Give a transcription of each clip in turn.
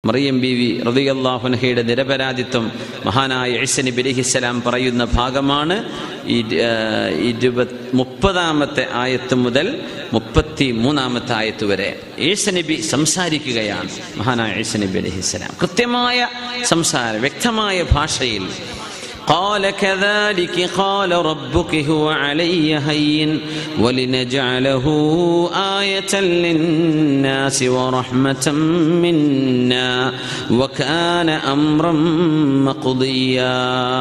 Mariyam B V റതിയല്ലാഹുനഹയുടെ നിരപരാധിത്വം മഹാനായ ഇസനി ബിലിഹിസ്സലാം പറയുന്ന ഭാഗമാണ് ഈ ആ, ഇരുപത് മുപ്പതാമത്തെ ആയത്ത് മുതൽ മുപ്പത്തി മൂന്നാമത്തെ ആയത്ത് വരെ ഈസനബി സംസാരിക്കുകയാണ് മഹാനായ ഈസനബി അലഹിസ്സലാം കൃത്യമായ സംസാരം വ്യക്തമായ ഭാഷയിൽ قال كذلك قال ربك هو علي هين ولنجعله آية للناس ورحمة منا وكان أمرا مقضيا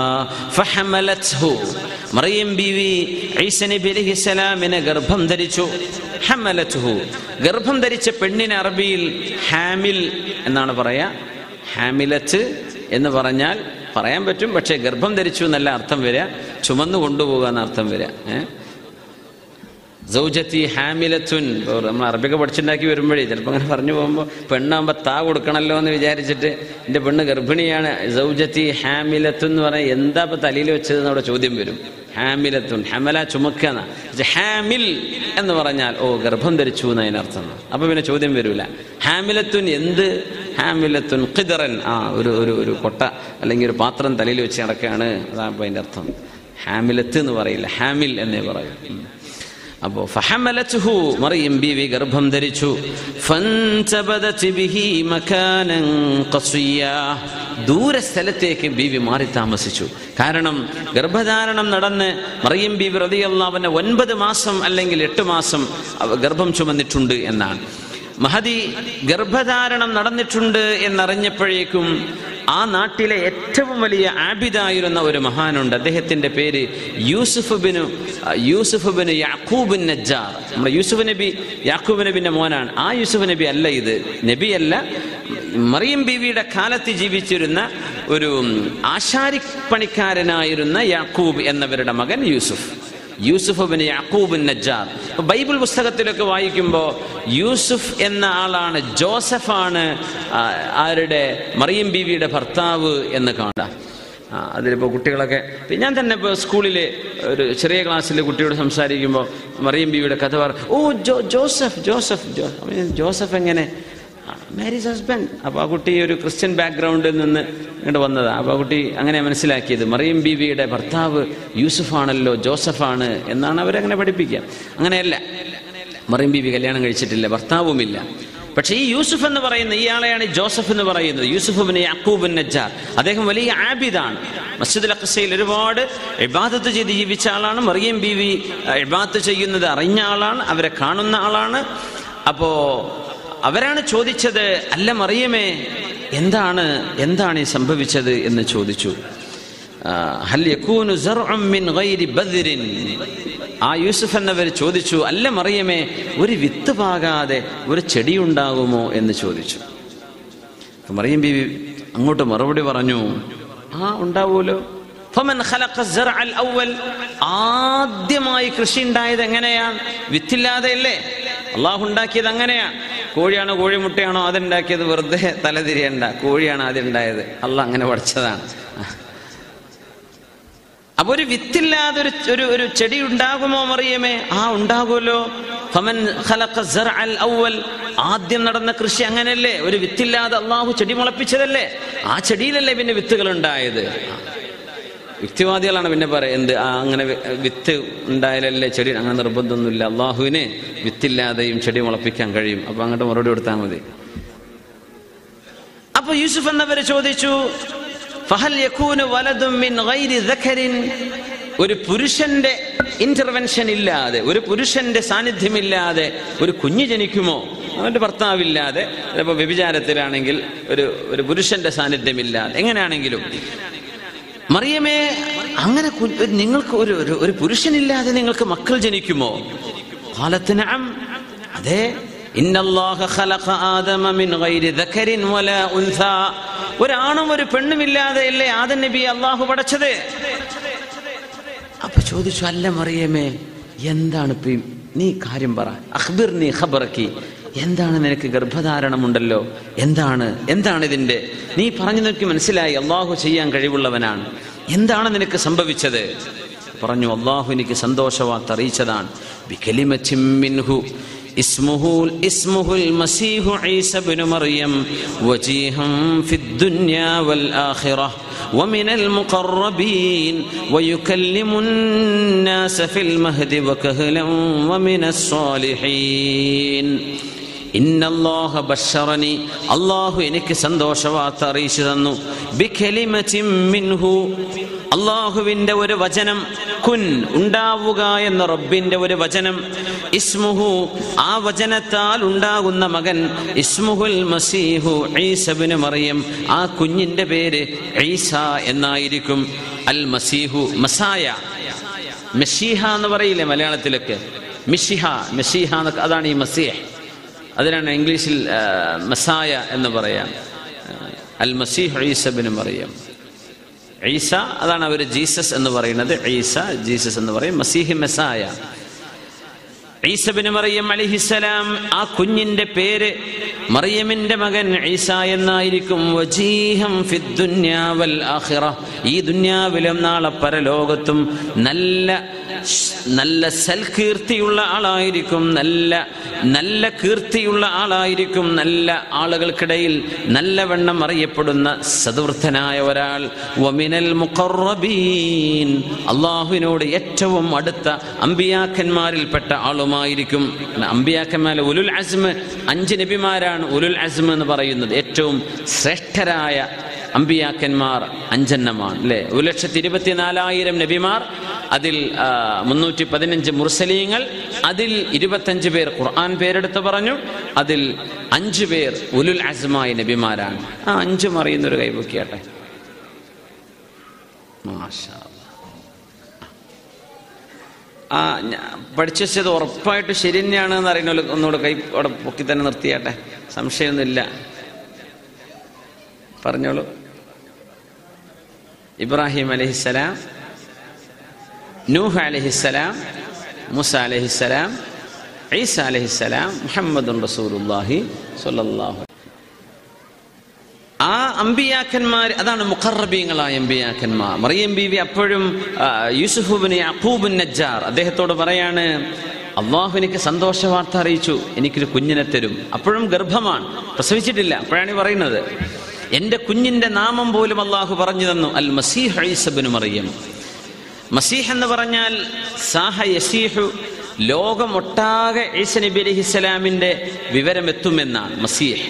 فحملته മറിയം ബീവി ഈസ നബി അലൈഹി സ്വലാമിനെ ഗർഭം ധരിച്ചു ഹമലത്തുഹു ഗർഭം ധരിച്ച പെണ്ണിന് അറബിയിൽ ഹാമിൽ എന്നാണ് പറയാ ഹാമിലത്ത് എന്ന് പറഞ്ഞാൽ പറയാൻ പറ്റും പക്ഷേ ഗർഭം ധരിച്ചു എന്നല്ല അർത്ഥം വരിക ചുമന്നു കൊണ്ടുപോകുക എന്ന അർത്ഥം വരിക ഏഹ് സൗജത്തി ഹാമിലത്തുൻ ഇപ്പോൾ നമ്മൾ അറബിയൊക്കെ പഠിച്ചുണ്ടാക്കി വരുമ്പോഴേ ചിലപ്പോൾ അങ്ങനെ പറഞ്ഞു പോകുമ്പോൾ പെണ്ണാകുമ്പോൾ താ കൊടുക്കണമല്ലോ എന്ന് വിചാരിച്ചിട്ട് എൻ്റെ പെണ്ണ് ഗർഭിണിയാണ് സൗജത്തി ഹാമിലത്തുൻ എന്ന് പറഞ്ഞാൽ എന്താ ഇപ്പം തലയിൽ വെച്ചതെന്ന് അവിടെ ചോദ്യം വരും ഹാമിലത്തുൻ ഹമല ചുമക്കുന്ന ഹാമിൽ എന്ന് പറഞ്ഞാൽ ഓ ഗർഭം ധരിച്ചു എന്ന് അതിനർത്ഥം അപ്പം പിന്നെ ചോദ്യം വരില്ല ഹാമിലത്തുൻ എന്ത് ഹാമിലത്തുൻ ഖിദറൻ ആ ഒരു ഒരു ഒരു കൊട്ട അല്ലെങ്കിൽ ഒരു പാത്രം തലയിൽ വെച്ച് നടക്കുകയാണ് അതാണ് അപ്പം അതിൻ്റെ അർത്ഥം ഹാമിലത്ത് എന്ന് പറയില്ല ഹാമിൽ എന്നേ പറയും ഉം. അപ്പോ ഫഹമലത്തുഹു മറിയം ബീവി ഗർഭം ധരിച്ചു ഫൻതബദത് ബിഹി മകാനൻ ഖസിയ ദൂര സ്ഥലത്തേക്ക് ബീവി മാറി താമസിച്ചു കാരണം ഗർഭധാരണം നടന്ന് മറിയം ബീവി റളിയല്ലാഹുവിനെ ഒൻപത് മാസം അല്ലെങ്കിൽ എട്ട് മാസം അവ ഗർഭം ചുമന്നിട്ടുണ്ട് എന്നാണ് മഹദി ഗർഭധാരണം നടന്നിട്ടുണ്ട് എന്നറിഞ്ഞപ്പോഴേക്കും ആ നാട്ടിലെ ഏറ്റവും വലിയ ആബിദായിരുന്ന ഒരു മഹാനുണ്ട് അദ്ദേഹത്തിന്റെ പേര് യൂസുഫ് ബിനു യൂസുഫ് ബിന് യാക്കൂബിൻ നജ്ജാർ നമ്മുടെ യൂസുഫ് നബി യാക്കൂബ് നബിന്റെ മോനാണ് ആ യൂസുഫ് നബി അല്ല ഇത് നബിയല്ല മറിയം ബീവിയുടെ കാലത്ത് ജീവിച്ചിരുന്ന ഒരു ആശാരിപ്പണിക്കാരനായിരുന്ന യാക്കൂബ് എന്നവരുടെ മകൻ യൂസുഫ് യൂസുഫ് ബിൻ യാക്കൂബ് നജ്ജാർ ഇപ്പൊ ബൈബിൾ പുസ്തകത്തിലൊക്കെ വായിക്കുമ്പോൾ യൂസുഫ് എന്ന ആളാണ് ജോസഫാണ് ആ, ആരുടെ മറിയം ബീവിയുടെ ഭർത്താവ് എന്ന് കാണാം ആ, അതിലിപ്പോൾ കുട്ടികളൊക്കെ ഇപ്പൊ ഞാൻ തന്നെ ഇപ്പോൾ സ്കൂളിൽ ഒരു ചെറിയ ക്ലാസ്സിൽ കുട്ടിയോട് സംസാരിക്കുമ്പോൾ മറിയം ബീവിയുടെ കഥ പറ ഓ ജോ ജോസഫ് ജോസഫ് ജോ അപ്പൊ ഞാൻ, ജോസഫ് എങ്ങനെ മാരീസ് ഹസ്ബൻഡ് അപ്പോൾ ആ കുട്ടി ഒരു ക്രിസ്ത്യൻ ബാക്ക്ഗ്രൗണ്ടിൽ നിന്ന് ഇങ്ങോട്ട് വന്നതാണ് അപ്പോൾ ആ കുട്ടി അങ്ങനെ മനസ്സിലാക്കിയത് മറിയം ബീവിയുടെ ഭർത്താവ് യൂസുഫാണല്ലോ ജോസഫാണ് എന്നാണ് അവരങ്ങനെ പഠിപ്പിക്കുക അങ്ങനെയല്ല മറിയം ബീവി കല്യാണം കഴിച്ചിട്ടില്ല ഭർത്താവുമില്ല പക്ഷേ ഈ യൂസുഫ് എന്ന് പറയുന്ന ഇയാളെയാണ് ജോസഫ് എന്ന് പറയുന്നത് യൂസുഫിന് യാക്കൂബിൻ നജ്ജാർ അദ്ദേഹം വലിയ ആബിദാണ് മസ്ജിദുൽ അഖസയിൽ ഒരുപാട് ഇബാദത്ത് ചെയ്ത് ജീവിച്ച ആളാണ് മറിയം ബീവി ഇബാദത്ത് ചെയ്യുന്നത് അറിഞ്ഞ ആളാണ് അവരെ കാണുന്ന ആളാണ് അപ്പോ അവരാണ് ചോദിച്ചത് അല്ല മറിയമേ എന്താണ് എന്താണ് ഈ സംഭവിച്ചത് എന്ന് ചോദിച്ചു ആ, ഹൽ യകൂനു സർഉം മിൻ ഗൈരി ബദ്രിൻ ആ യൂസുഫ് എന്നവർ ചോദിച്ചു അല്ല മറിയമേ ഒരു വിത്ത് പാകാതെ ഒരു ചെടി ഉണ്ടാകുമോ എന്ന് ചോദിച്ചു അപ്പൊ മറിയം ബീവി അങ്ങോട്ട് മറുപടി പറഞ്ഞു ആ ഉണ്ടാവൂലോ ഫമൻ ഖലഖ الزرع الأول ആദ്യമായി കൃഷി ഉണ്ടായത് എങ്ങനെയാണ് വിത്തില്ലാതെ അല്ലേ അള്ളാഹു ഉണ്ടാക്കിയത് അങ്ങനെയാണ് കോഴിയാണോ കോഴിമുട്ടയാണോ അതുണ്ടാക്കിയത് വെറുതെ തലതിരിയണ്ട കോഴിയാണ് ആദ്യം ഉണ്ടായത് അള്ളാഹ് അങ്ങനെ പഠിച്ചതാണ് അപ്പൊ ഒരു വിത്തില്ലാതെ ഒരു ഒരു ഒരു ചെടി ഉണ്ടാകുമോ മറിയമേ ആ ഉണ്ടാകുമല്ലോ ഫമൻ ഖലഖ الزرع الأول ആദ്യം നടന്ന കൃഷി അങ്ങനെയല്ലേ ഒരു വിത്തില്ലാതെ അള്ളാഹു ചെടി മുളപ്പിച്ചതല്ലേ ആ ചെടിയിലല്ലേ പിന്നെ വിത്തുകൾ ഉണ്ടായത് യുക്തിവാദികളാണ് പിന്നെ പറയുന്നത് ആ അങ്ങനെ വി- വിത്ത് ഉണ്ടായാലല്ലേ ചെടി അങ്ങനെ നിർബന്ധമൊന്നുമില്ല അള്ളാഹുവിന് വിത്തില്ലാതെയും ചെടി മുളപ്പിക്കാൻ കഴിയും അപ്പൊ അങ്ങോട്ട് മറുപടി കൊടുത്താൽ മതി അപ്പൊ യൂസുഫ് എന്നവര് ചോദിച്ചു ഫഹൽ യകൂനു വലതും മിൻ ഗൈരി ദഖരിൻ ഒരു പുരുഷന്റെ ഇന്റർവെൻഷൻ ഇല്ലാതെ ഒരു പുരുഷന്റെ സാന്നിധ്യമില്ലാതെ ഒരു കുഞ്ഞ് ജനിക്കുമോ അവന്റെ ഭർത്താവില്ലാതെ ചിലപ്പോൾ വ്യഭിചാരത്തിലാണെങ്കിൽ ഒരു ഒരു പുരുഷന്റെ സാന്നിധ്യമില്ലാതെ എങ്ങനെയാണെങ്കിലും മറിയമേ അങ്ങനെ കു- ഒരു- നിങ്ങൾക്ക് ഒരു ഒരു- ഒരു പുരുഷനില്ലാതെ നിങ്ങൾക്ക് മക്കൾ ജനിക്കുമോ ഖാലത്ത് നഅം അതെ ഇന്നല്ലാഹ ഖലഖ ആദമ മിൻ ഗൈരി ദഖരിൻ വലാ ഉൻസാ ഒരാണും ഒരു പെണ്ണുമില്ലാതെ അല്ലേ ആദം നബി അള്ളാഹു പടച്ചത് അപ്പൊ ചോദിച്ചു അല്ല മറിയമേ എന്താണ് ഇപ്പൊ ഈ- നീ കാര്യം പറ അഖ്ബിർ നീ ഖബറക്കി എന്താണ് നിനക്ക് ഗർഭധാരണമുണ്ടല്ലോ എന്താണ് എന്താണ് ഇതിന്റെ നീ പറഞ്ഞു നോക്കി മനസ്സിലായി അള്ളാഹു ചെയ്യാൻ കഴിവുള്ളവനാണ് എന്താണ് നിനക്ക് സംഭവിച്ചത് പറഞ്ഞു അള്ളാഹു എനിക്ക് സന്തോഷവാർത്ത അറിയിച്ചതാണ് ബികലിമത്തിൻ മിൻഹു اسمه اسمه المسيح عيسى بن مريم وجيها في الدنيا والآخرة ومن المقربين ويكلم الناس في المهد وكهلا ومن الصالحين ഇന്നല്ലാഹ ബഷറനി അള്ളാഹു എനിക്ക് സന്തോഷവാർത്ത അറിയിച്ചു തന്നു ബിഖലിമത്തിൻ മിൻഹു അള്ളാഹുവിൻ്റെ ഒരു വചനം കുൻ ഉണ്ടാവുക എന്ന റബ്ബിൻ്റെ ഒരു വചനം ഇസ്മുഹു ആ വചനത്താൽ ഉണ്ടാകുന്ന മകൻ ഇസ്മുഹുൽ മസീഹു ഈസബിന് മറിയം ആ കുഞ്ഞിൻ്റെ പേര് ഈസ എന്നായിരിക്കും അൽ മസീഹു മസായ മെഷീഹ എന്ന് പറയില്ലേ മലയാളത്തിലൊക്കെ മിഷിഹ മെഷീഹ എന്നൊക്കെ അതാണ് ഈ മസീഹ് അതിനാണ് ഇംഗ്ലീഷിൽ ആ, മസായ എന്ന് പറയാം അൽ മസീഹ് ഈസബിന് മറിയം ഈസ അതാണ് അവർ ജീസസ് എന്ന് പറയുന്നത് ഈസ ജീസസ് എന്ന് പറയും മസീഹ് മെസായ ഈസബിന് മറിയം അലിഹിസലാം ആ കുഞ്ഞിന്റെ പേര് മറിയമിന്റെ മകൻ ഈസ എന്നായിരിക്കും വജീഹം ഫിദ്ദുന്യാ വൽ ആഖിറ ഈ ദുന്യാവിലും നാളെ പരലോകത്തും നല്ല നല്ല സൽകീർത്തിയുള്ള ആളായിരിക്കും നല്ല നല്ല കീർത്തിയുള്ള ആളായിരിക്കും നല്ല ആളുകൾക്കിടയിൽ നല്ലവണ്ണം അറിയപ്പെടുന്ന സദവൃദ്ധനായ ഒരാൾ വമിനൽ മുഖറബീൻ അള്ളാഹുവിനോട് ഏറ്റവും അടുത്ത അമ്പിയാക്കന്മാരിൽപ്പെട്ട ആളുമായിരിക്കും അമ്പിയാക്കന്മാർ ഉലുൽ അസ്മ് അഞ്ച് നബിമാരാണ് ഉലുൽ അസ്മ് എന്ന് പറയുന്നത് ഏറ്റവും ശ്രേഷ്ഠരായ അമ്പിയാക്കന്മാർ അഞ്ചെണ്ണമാണ് അല്ലേ ഒരു ലക്ഷത്തി ഇരുപത്തിനാലായിരം നബിമാർ അതിൽ ആ, മുന്നൂറ്റി പതിനഞ്ച് മുർസലീങ്ങൾ അതിൽ ഇരുപത്തഞ്ച് പേർ ഖുർആൻ പേരെടുത്ത് പറഞ്ഞു അതിൽ അഞ്ച് പേർ ഉലുൽ അസ്മായ നബിമാരാണ് ആ അഞ്ചും അറിയുന്നൊരു കൈപൊക്കിയാട്ടെ മാഷാ അല്ലാ. ആ ഞാ- പഠിച്ചു വെച്ചത് ഉറപ്പായിട്ട് ശരി തന്നെയാണ് എന്ന് അറിയുന്ന ഒന്നുകൂടെ കൈ അവിടെ പൊക്കി തന്നെ നിർത്തിയാട്ടെ സംശയമൊന്നുമില്ല പറഞ്ഞോളൂ ഇബ്രാഹിം അലഹിസ്സലാം നൂഹ് അലഹിസ്സലാം മുസ അലഹിസ്സലാം ഈസ അലഹിസ്സലാം മുഹമ്മദുൻ റസൂലുല്ലാഹി സ്വല്ലല്ലാഹു ആ അമ്പിയാക്കന്മാർ അതാണ് മുഖറബീങ്ങളായ അമ്പിയാക്കന്മാർ മറിയം ബീവി അപ്പോഴും ആ, യൂസുഫുബിന് അക്കൂബിൻ നജ്ജാർ അദ്ദേഹത്തോട് പറയാണ് അള്ളാഹു എനിക്ക് സന്തോഷ വാർത്ത അറിയിച്ചു എനിക്കൊരു കുഞ്ഞിനെ തരും അപ്പോഴും ഗർഭമാണ് പ്രസവിച്ചിട്ടില്ല അപ്പോഴാണ് ഈ പറയുന്നത് എൻ്റെ കുഞ്ഞിൻ്റെ നാമം പോലും അള്ളാഹു പറഞ്ഞു തന്നു അൽ മസീഹ് ഐസബിന് മറിയം മസീഹ് എന്ന് പറഞ്ഞാൽ സാഹ യസീഹു ലോകമൊട്ടാകെ ഈസ നബി അലഹിസ്സലാമിൻ്റെ വിവരമെത്തുമെന്നാണ് മസീഹ്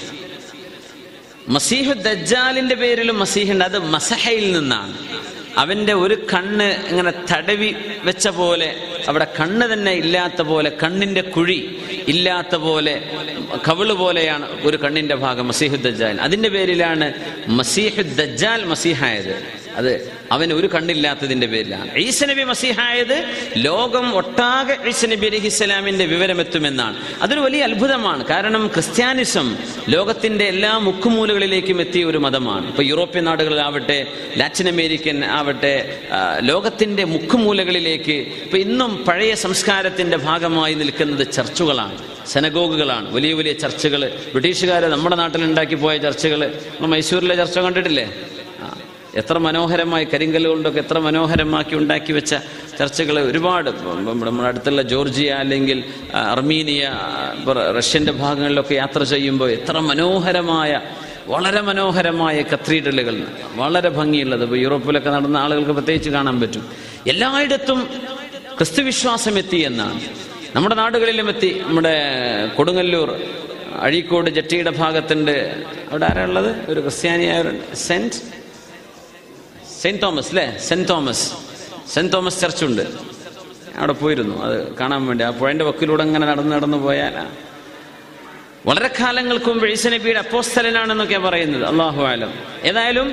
മസീഹു ദജ്ജാലിന്റെ പേരിലും മസീഹുണ്ട് അത് മസഹയിൽ നിന്നാണ് അവന്റെ ഒരു കണ്ണ് ഇങ്ങനെ തടവി വെച്ച പോലെ അവിടെ കണ്ണ് തന്നെ ഇല്ലാത്ത പോലെ കണ്ണിന്റെ കുഴി ഇല്ലാത്ത പോലെ കവിള് പോലെയാണ് ഒരു കണ്ണിന്റെ ഭാഗം മസീഹു ദജ്ജാൽ അതിന്റെ പേരിലാണ് മസീഹു ദജ്ജാൽ മസീഹായത് അത് അവന് ഒരു കണ്ണില്ലാത്തതിന്റെ പേരിലാണ് ഈസ നബി മസീഹായത് ലോകം ഒട്ടാകെ ഈസ നബി അലഹി ഇസ്ലാമിന്റെ വിവരമെത്തുമെന്നാണ് അതൊരു വലിയ അത്ഭുതമാണ് കാരണം ക്രിസ്ത്യാനിസം ലോകത്തിന്റെ എല്ലാ മുക്കുമൂലകളിലേക്കും എത്തിയ ഒരു മതമാണ് ഇപ്പൊ യൂറോപ്യൻ നാടുകളിലാവട്ടെ ലാറ്റിൻ അമേരിക്കൻ ആവട്ടെ ആ, ലോകത്തിന്റെ മുക്കുമൂലകളിലേക്ക് ഇപ്പൊ ഇന്നും പഴയ സംസ്കാരത്തിന്റെ ഭാഗമായി നിൽക്കുന്നത് ചർച്ചുകളാണ് സെനഗോഗുകളാണ് വലിയ വലിയ ചർച്ചുകൾ ബ്രിട്ടീഷുകാർ നമ്മുടെ നാട്ടിലുണ്ടാക്കി പോയ ചർച്ചുകൾ നമ്മൾ മൈസൂരിലെ ചർച്ച കണ്ടിട്ടില്ലേ ആ, എത്ര മനോഹരമായി കരിങ്കല്ല് കൊണ്ടൊക്കെ എത്ര മനോഹരമാക്കി ഉണ്ടാക്കി വെച്ച ചർച്ചകൾ ഒരുപാട് നമ്മുടെ നമ്മുടെ അടുത്തുള്ള ജോർജിയ അല്ലെങ്കിൽ ആ, അർമീനിയ ആ, ഇപ്പൊ റഷ്യൻ്റെ ഭാഗങ്ങളിലൊക്കെ യാത്ര ചെയ്യുമ്പോൾ എത്ര മനോഹരമായ വളരെ മനോഹരമായ കത്തീഡ്രലുകൾ വളരെ ഭംഗിയുള്ളത് ഇപ്പോൾ യൂറോപ്പിലൊക്കെ നടന്ന ആളുകൾക്ക് പ്രത്യേകിച്ച് കാണാൻ പറ്റും എല്ലായിടത്തും ക്രിസ്തുവിശ്വാസം എത്തി എന്നാണ് നമ്മുടെ നാടുകളിലും എത്തി നമ്മുടെ കൊടുങ്ങല്ലൂർ അഴീക്കോട് ജട്ടിയുടെ ഭാഗത്തുണ്ട് അവിടെ ആരാ ഉള്ളത് ഒരു ക്രിസ്ത്യാനിയായ സെന്റ് സെന്റ് തോമസ് അല്ലേ സെന്റ് തോമസ് സെന്റ് തോമസ് ചർച്ചുണ്ട് അവിടെ പോയിരുന്നു അത് കാണാൻ വേണ്ടി ആ പുഴന്റെ വക്കിലൂടെ അങ്ങനെ നടന്ന് നടന്നു പോയാൽ ആ. വളരെ കാലങ്ങൾക്ക് മുമ്പ് ഈസ നബിയുടെ അപ്പോസ്തലനാണെന്നൊക്കെ പറയുന്നത് അള്ളാഹു ആലം ഏതായാലും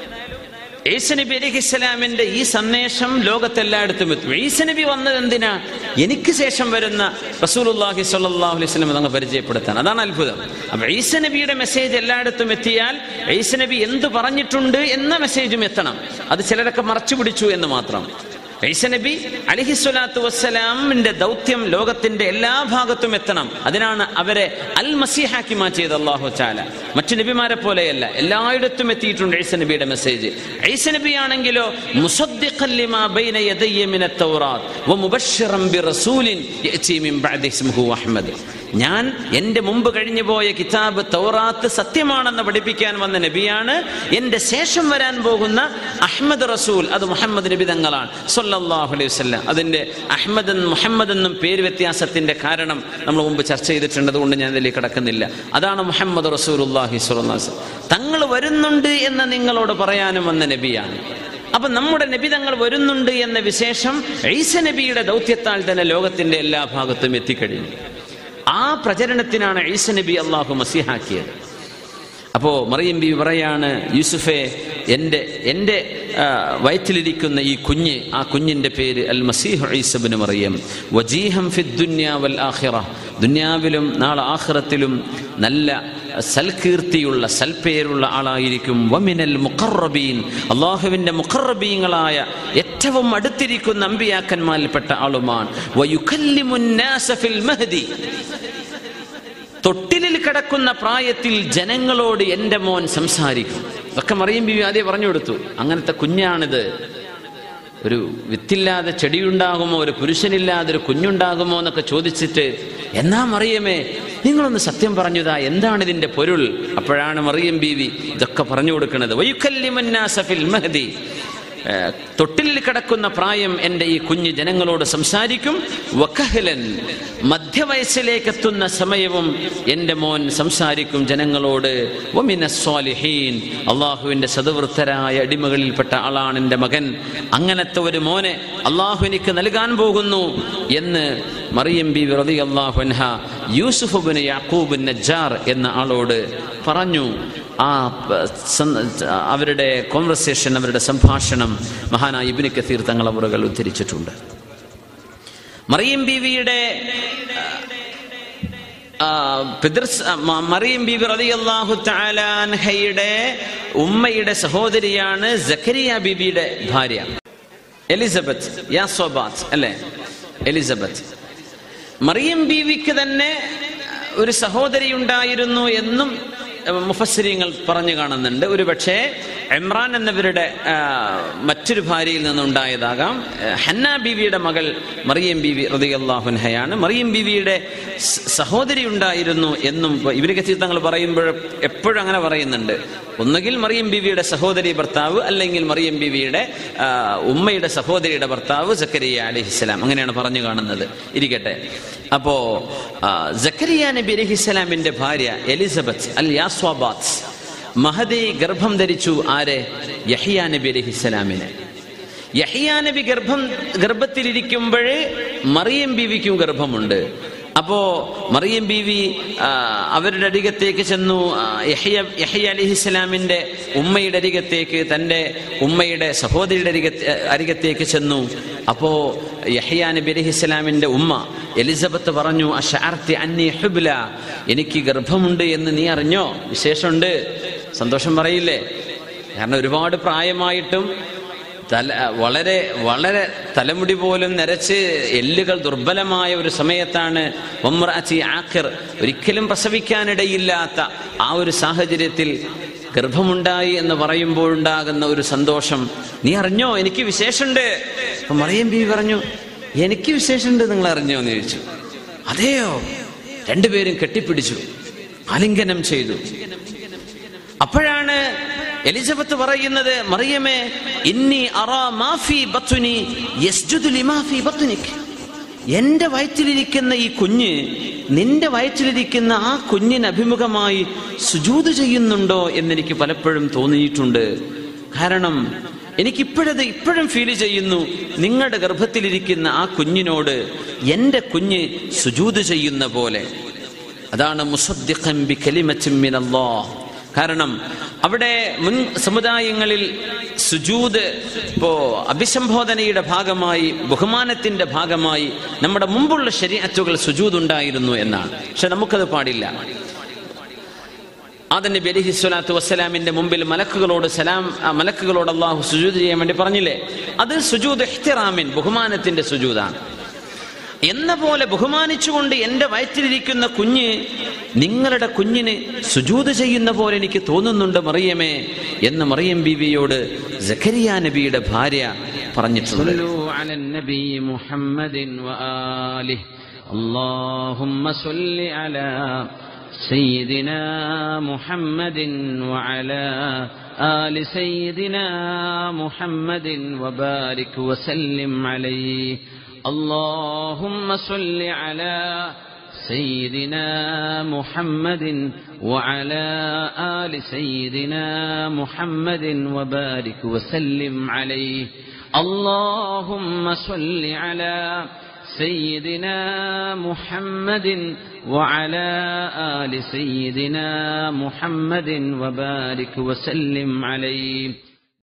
ഈസ നബി അലൈഹി ഇസ്ലാമിന്റെ ഈ സന്ദേശം ലോകത്തെല്ലായിടത്തും എത്തും ഈസ നബി വന്നത് എന്തിനാ എനിക്ക് ശേഷം വരുന്ന റസൂലുള്ളാഹി സ്വല്ലല്ലാഹു അലൈഹി വസല്ലം അതങ്ങ് പരിചയപ്പെടുത്താൻ അതാണ് അത്ഭുതം അപ്പൊ ഈസ നബിയുടെ മെസ്സേജ് എല്ലായിടത്തും എത്തിയാൽ ഈസ നബി എന്ത് പറഞ്ഞിട്ടുണ്ട് എന്ന മെസ്സേജും എത്തണം അത് ചിലരൊക്കെ മറച്ചു പിടിച്ചു എന്ന് മാത്രം ഈസ നബി അലിഹിസ്വലാത്തു വസ്സലാമിന്റെ ദൗത്യം ലോകത്തിന്റെ എല്ലാ ഭാഗത്തും എത്തണം അതിനാണ് അവരെ അൽ മസീഹാക്കി മാറ്റിയത് അള്ളാഹു ചാല മറ്റു നബിമാരെ പോലെയല്ല എല്ലായിടത്തും എത്തിയിട്ടുണ്ട് ഈസ നബിയുടെ മെസ്സേജ് ഈസ നബി ആണെങ്കിലോ മുസദ്ദിഖൻ ലിമാ ബൈന യദയ്യ മിന തൗറാത്ത് വമുബശ്ശിറൻ ബിറസൂലിൻ യഅതി മിൻ ബഅദി ഇസ്മുഹു അഹ്മദ് ഞാൻ എൻ്റെ മുമ്പ് കഴിഞ്ഞു പോയ കിതാബ് തൗറാത്ത് സത്യമാണെന്ന് പഠിപ്പിക്കാൻ വന്ന നബിയാണ് എൻ്റെ ശേഷം വരാൻ പോകുന്ന അഹമ്മദ് റസൂൽ അത് മുഹമ്മദ് നബി തങ്ങളാണ് സല്ലല്ലാഹു അലൈഹി വസല്ലം അതിൻ്റെ അഹമ്മദ് എന്ന് മുഹമ്മദ് എന്നും പേര് വ്യത്യാസത്തിൻ്റെ കാരണം നമ്മൾ മുമ്പ് ചർച്ച ചെയ്തിട്ടുണ്ട് അതുകൊണ്ട് ഞാൻ ഇതിലേക്ക് കിടക്കുന്നില്ല അതാണ് മുഹമ്മദ് റസൂലുള്ളാഹി സ്വല്ലല്ലാഹു അലൈഹി വസല്ലം തങ്ങൾ വരുന്നുണ്ട് എന്ന് നിങ്ങളോട് പറയാനും വന്ന നബിയാണ് അപ്പൊ നമ്മുടെ നബി തങ്ങൾ വരുന്നുണ്ട് എന്ന വിശേഷം ഈസ നബിയുടെ ദൗത്യത്താൽ തന്നെ ലോകത്തിന്റെ എല്ലാ ഭാഗത്തും എത്തിക്കഴിഞ്ഞു ആ പ്രചരണത്തിനാണ് ഈസ നബി അള്ളാഹു മസിഹാക്കിയത് അപ്പോ മറിയം ബി പറയാണ് യൂസുഫെ എൻ്റെ എൻ്റെ ആ, വയറ്റിലിരിക്കുന്ന ഈ കുഞ്ഞ് ആ കുഞ്ഞിൻ്റെ പേര് അൽ മസീഹ് ഈസബിന് മറിയം വജീഹം ഫി ദുന്യാ വൽ ആഖിറ ദുന്യാവിലും നാളെ ആഖിറത്തിലും നല്ല സൽകീർത്തിയുള്ള സൽപ്പേരുള്ള ആളായിരിക്കും വമിനൽ മുഖറബീൻ അള്ളാഹുവിൻ്റെ മുഖറബീങ്ങളായ ഏറ്റവും അടുത്തിരിക്കുന്ന അമ്പിയാക്കന്മാരിൽപ്പെട്ട ആളുമാണ് വയുക്കല്ലിമുന്നാസ ഫിൽ മഹ്ദി തൊട്ടിലിൽ കിടക്കുന്ന പ്രായത്തിൽ ജനങ്ങളോട് എൻ്റെ മോൻ സംസാരിക്കും ഒക്കെ മറിയും ബിബി ആദ്യം പറഞ്ഞു കൊടുത്തു അങ്ങനത്തെ കുഞ്ഞാണിത് ഒരു വിത്തില്ലാതെ ചെടിയുണ്ടാകുമോ ഒരു പുരുഷനില്ലാതെ ഒരു കുഞ്ഞുണ്ടാകുമോ എന്നൊക്കെ ചോദിച്ചിട്ട് എന്നാ മറിയമേ നിങ്ങളൊന്ന് സത്യം പറഞ്ഞതാ എന്താണ് ഇതിന്റെ പൊരുൾ അപ്പോഴാണ് മറിയം ബീവി ഇതൊക്കെ പറഞ്ഞു കൊടുക്കുന്നത് വയുക്കല്ലിമന്നാസ ഫിൽ മഹദി ഏഹ്, തൊട്ടിലിൽ കിടക്കുന്ന പ്രായം എൻ്റെ ഈ കുഞ്ഞ് ജനങ്ങളോട് സംസാരിക്കും വക്കഹലൻ മധ്യവയസ്സിലേക്ക് എത്തുന്ന സമയവും എൻ്റെ മോൻ സംസാരിക്കും ജനങ്ങളോട് വമിന സ്വാലിഹീൻ അള്ളാഹുവിൻ്റെ സദവൃത്തരായ അടിമകളിൽപ്പെട്ട ആളാണ് എൻ്റെ മകൻ അങ്ങനത്തെ ഒരു മോനെ അള്ളാഹു എനിക്ക് നൽകാൻ പോകുന്നു എന്ന് മറിയം ബി റതി അള്ളാഹുൻഹ യൂസുഫുബിന് യാക്കൂബിൻ നജ്ജാർ എന്ന ആളോട് പറഞ്ഞു ആ പ- സന്ദ- അവരുടെ കോൺവെർസേഷൻ അവരുടെ സംഭാഷണം മഹാനായ ഇബിന് കസീർ തങ്ങൾ അവറുകൾ ഉദ്ധരിച്ചിട്ടുണ്ട് മറിയം ബീവിയുടെ ആ, പിതൃസ് ആ, മ- മറിയം ബീവി റളിയല്ലാഹു തആല അൻഹയുടെ ഉമ്മയുടെ സഹോദരിയാണ് സക്കരിയ ബീവിയുടെ ഭാര്യ എലിസബത്ത് യാസോബാത്ത് അല്ലേ എലിസബത്ത് മറിയം ബീവിക്ക് തന്നെ ഒരു സഹോദരി ഉണ്ടായിരുന്നു എന്നും മുഫസ്സിരിങ്ങൾ പറഞ്ഞു കാണുന്നുണ്ട് ഒരു പക്ഷേ ഇമ്രാൻ എന്നവരുടെ ആ, മറ്റൊരു ഭാര്യയിൽ നിന്നുണ്ടായതാകാം ആ, ഹന്ന ബീവിയുടെ മകൾ മറിയം ബീവി റതിയല്ലാഹുൻഹയാണ് മറിയം ബീവിയുടെ സ- സഹോദരി ഉണ്ടായിരുന്നു എന്നും ഇവര് കത്തീർത്തങ്ങൾ പറയുമ്പോൾ എപ്പോഴും അങ്ങനെ പറയുന്നുണ്ട് ഒന്നുകിൽ മറിയം ബീവിയുടെ സഹോദരി ഭർത്താവ് അല്ലെങ്കിൽ മറിയം ബീവിയുടെ ആ, ഉമ്മയുടെ സഹോദരിയുടെ ഭർത്താവ് സക്കരിയ അലിഹിസ്സലാം അങ്ങനെയാണ് പറഞ്ഞു കാണുന്നത് ഇരിക്കട്ടെ അപ്പോ ആ, സക്കരിയ നബി അലിഹിസ്സലാമിന്റെ ഭാര്യ എലിസബത്ത് അൽ യാസ്വാബാത്ത് മഹദി ഗർഭം ധരിച്ചു ആരെ യഹിയ നബി അലിഹിസ്സലാമിനെ യഹിയ നബി ഗർഭം ഗർഭത്തിലിരിക്കുമ്പോൾ മറിയം ബീവിക്കും ഗർഭമുണ്ട് അപ്പോ മറിയം ബീവി ആ, അവരുടെ അരികത്തേക്ക് ചെന്നു ആ, യഹ്യ യഹ്യ അലിഹിസ്ലാമിന്റെ ഉമ്മയുടെ അരികത്തേക്ക് തൻ്റെ ഉമ്മയുടെ സഹോദരിയുടെ അരികത്തെ അരികത്തേക്ക് ചെന്നു അപ്പോ യഹ്യ നബി അലിഹിസ്ലാമിന്റെ ഉമ്മ എലിസബത്ത് പറഞ്ഞു അഷാർത്തി അന്നി ഹുബ്ല എനിക്ക് ഗർഭമുണ്ട് എന്ന് നീ അറിഞ്ഞോ വിശേഷമുണ്ട് സന്തോഷം പറയില്ലേ കാരണം ഒരുപാട് പ്രായമായിട്ടും തല വളരെ വളരെ തലമുടി പോലും നരച്ച് എല്ലുകൾ ദുർബലമായ ഒരു സമയത്താണ് ഒമ്രാച്ചി ആഖിർ ഒരിക്കലും പ്രസവിക്കാനിടയില്ലാത്ത ആ ഒരു സാഹചര്യത്തിൽ ഗർഭമുണ്ടായി എന്ന് പറയുമ്പോഴുണ്ടാകുന്ന ഒരു സന്തോഷം നീ അറിഞ്ഞോ എനിക്ക് വിശേഷമുണ്ട് അപ്പൊ മറിയം ബീവി പറഞ്ഞു എനിക്ക് വിശേഷമുണ്ട് നിങ്ങൾ അറിഞ്ഞോ എന്ന് ചോദിച്ചു അതെയോ രണ്ടുപേരും കെട്ടിപ്പിടിച്ചു ആലിംഗനം ചെയ്തു അപ്പോഴാണ് എലിസബത്ത് പറയുന്നത് മറിയമേ ഇന്നി അറാ മാഫി ബത്തുനി യസ്ജുദു ലിമാ ഫീ ബത്തുനിക് എന്റെ വയറ്റിലിരിക്കുന്ന ഈ കുഞ്ഞ് നിന്റെ വയറ്റിലിരിക്കുന്ന ആ കുഞ്ഞിന് അഭിമുഖമായി സുജൂത് ചെയ്യുന്നുണ്ടോ എന്നെനിക്ക് പലപ്പോഴും തോന്നിയിട്ടുണ്ട് കാരണം എനിക്കിപ്പോഴത് ഇപ്പോഴും ഫീൽ ചെയ്യുന്നു നിങ്ങളുടെ ഗർഭത്തിലിരിക്കുന്ന ആ കുഞ്ഞിനോട് എൻ്റെ കുഞ്ഞ് സുജൂത് ചെയ്യുന്ന പോലെ അതാണ് മുസദ്ദിഖൻ ബി കലിമത്തിൻ മിനല്ലാഹ് കാരണം അവിടെ മുൻ സമുദായങ്ങളിൽ സുജൂദ് ഇപ്പോ അഭിസംബോധനയുടെ ഭാഗമായി ബഹുമാനത്തിന്റെ ഭാഗമായി നമ്മുടെ മുമ്പുള്ള ശരീഅത്തുകൾ സുജൂദ് ഉണ്ടായിരുന്നു എന്നാണ് പക്ഷെ നമുക്കത് പാടില്ല ആദൻ നബി അലൈഹി സ്വലാത്തു വസ്സലാമിന്റെ മുമ്പിൽ മലക്കുകളോട് സലാം ആ മലക്കുകളോട് അള്ളാഹു സുജൂദ് ചെയ്യാൻ വേണ്ടി പറഞ്ഞില്ലേ അത് സുജൂദ് ഇഹ്തിറാമിൻ ബഹുമാനത്തിന്റെ സുജൂദാണ് എന്ന പോലെ ബഹുമാനിച്ചുകൊണ്ട് എൻ്റെ വയറ്റിലിരിക്കുന്ന കുഞ്ഞ് നിങ്ങളുടെ കുഞ്ഞിന് സുജൂത് ചെയ്യുന്ന പോലെ എനിക്ക് തോന്നുന്നുണ്ട് മറിയമേ എന്ന് മറിയം ബീവിയോട് സഖരിയ നബിയുടെ ഭാര്യ പറഞ്ഞിട്ടുണ്ട് اللهم صل على سيدنا محمد وعلى آل سيدنا محمد وبارك وسلم عليه اللهم صل على سيدنا محمد وعلى آل سيدنا محمد وبارك وسلم عليه اللهم صل على سيدنا محمد وعلى آل سيدنا محمد وبارك وسلم عليه